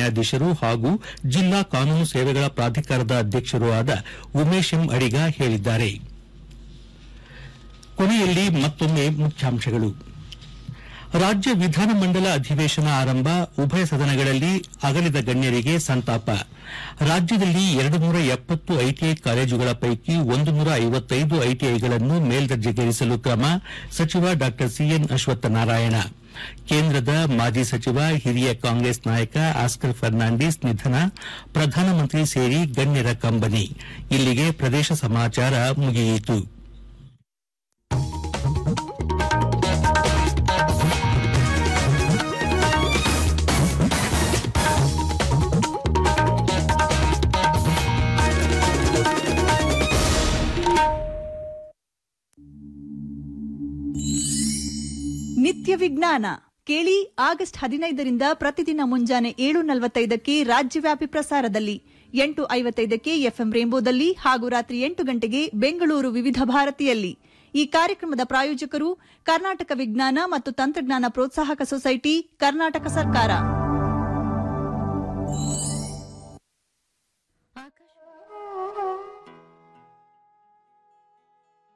ನ್ಯಾಯಾಧೀಶರು ಹಾಗೂ ಜಿಲ್ಲಾ ಕಾನೂನು ಸೇವೆಗಳ ಪ್ರಾಧಿಕಾರದ ಅಧ್ಯಕ್ಷರೂ ಆದ ಉಮೇಶ್ ಎಂ ಅಡಿಗ ಹೇಳಿದ್ದಾರೆ ಕೊನೆಯಲ್ಲಿ ಮತ್ತೊಮ್ಮೆ ಮುಖ್ಯಾಂಶಗಳು ರಾಜ್ಯ ವಿಧಾನಮಂಡಲ ಅಧಿವೇಶನ ಆರಂಭ ಉಭಯ ಸದನಗಳಲ್ಲಿ ಅಗಲಿದ ಗಣ್ಯರಿಗೆ ಸಂತಾಪ ರಾಜ್ಯದಲ್ಲಿ ಎರಡು ನೂರ ಎಪ್ಪತ್ತು ಐಟಿಐ ಕಾಲೇಜುಗಳ ಪೈಕಿ ಒಂದು ನೂರ ಐವತ್ತೈದು ಐಟಿಐಗಳನ್ನು ಮೇಲ್ದರ್ಜೆಗೇರಿಸಲು ಕ್ರಮ ಸಚಿವ ಡಾ ಸಿಎನ್ ಅಶ್ವತ್ಥನಾರಾಯಣ ಕೇಂದ್ರದ ಮಾಜಿ ಸಚಿವ ಹಿರಿಯ ಕಾಂಗ್ರೆಸ್ ನಾಯಕ ಆಸ್ಕರ್ ಫರ್ನಾಂಡಿಸ್ ನಿಧನ ಪ್ರಧಾನಮಂತ್ರಿ ಸೇರಿ ಗಣ್ಯರ ಕಂಬನಿ ಇಲ್ಲಿಗೆ ಪ್ರದೇಶ ಸಮಾಚಾರ ಮುಗಿಯಿತು ನಿತ್ಯ ವಿಜ್ಞಾನ ಕೇಳಿ ಆಗಸ್ಟ್ ಹದಿನೈದರಿಂದ ಪ್ರತಿದಿನ ಮುಂಜಾನೆ ಏಳು ನಲವತ್ತೈದಕ್ಕೆ ರಾಜ್ಯವ್ಯಾಪಿ ಪ್ರಸಾರದಲ್ಲಿ ಎಂಟು ಐವತ್ತೈದಕ್ಕೆ ಎಫ್ಎಂ ರೇಂಬೋದಲ್ಲಿ ಹಾಗೂ ರಾತ್ರಿ ಎಂಟು ಗಂಟೆಗೆ ಬೆಂಗಳೂರು ವಿವಿಧ ಭಾರತಿಯಲ್ಲಿ ಈ ಕಾರ್ಯಕ್ರಮದ ಪ್ರಾಯೋಜಕರು ಕರ್ನಾಟಕ ವಿಜ್ಞಾನ ಮತ್ತು ತಂತ್ರಜ್ಞಾನ ಪ್ರೋತ್ಸಾಹಕ ಸೊಸೈಟಿ ಕರ್ನಾಟಕ ಸರ್ಕಾರ